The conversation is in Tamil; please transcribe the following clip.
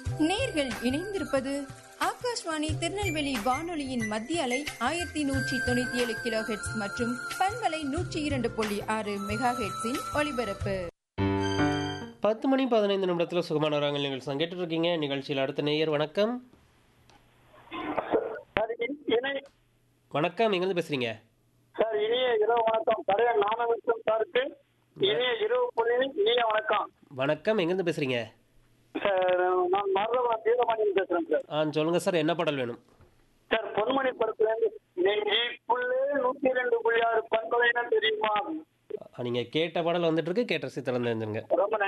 நேர்கள் இணைந்திருப்பது ஆகாஷ்வாணி திருநெல்வேலி வானொலியின் மத்திய அலை ஆயிரத்தி நூற்றி தொண்ணூத்தி ஏழு கிலோ ஹெட்ஸ் மற்றும் பண்பலை நூற்றி இரண்டு புள்ளி ஆறு மெகா ஹெட்ஸின் ஒலிபரப்பு பத்து மணி பதினைந்து நிமிடத்தில் சுகமான வராங்கள் நிகழ்ச்சி கேட்டுட்டு இருக்கீங்க நிகழ்ச்சியில் அடுத்த நேயர் வணக்கம் சார் இ- இணை வணக்கம் எங்கேருந்து பேசுறீங்க சார் இனிய இரவு வணக்கம் கரையன் நாமவிஷ்ணம் சாருக்கு இனிய இரவு பொழுது இனிய வணக்கம் வணக்கம் எங்கேருந்து பேசுறீங்க சார் நான் மருதவரம் தீரமணியன் பேசுறேன் சார் ஆ சொல்லுங்க சார் என்ன பாடல் வேணும் சார் பொன்மணி படத்துலேருந்து நெஞ்சிக்குள்ளே நூத்தி ரெண்டு புள்ளி ஆறு பண்பலைன்னு தெரியுமா ஆ, நீங்க கேட்ட பாடல் வந்துட்டு இருக்கு கேட்ட ரசி திறந்து இருந்துருங்க ரொம்ப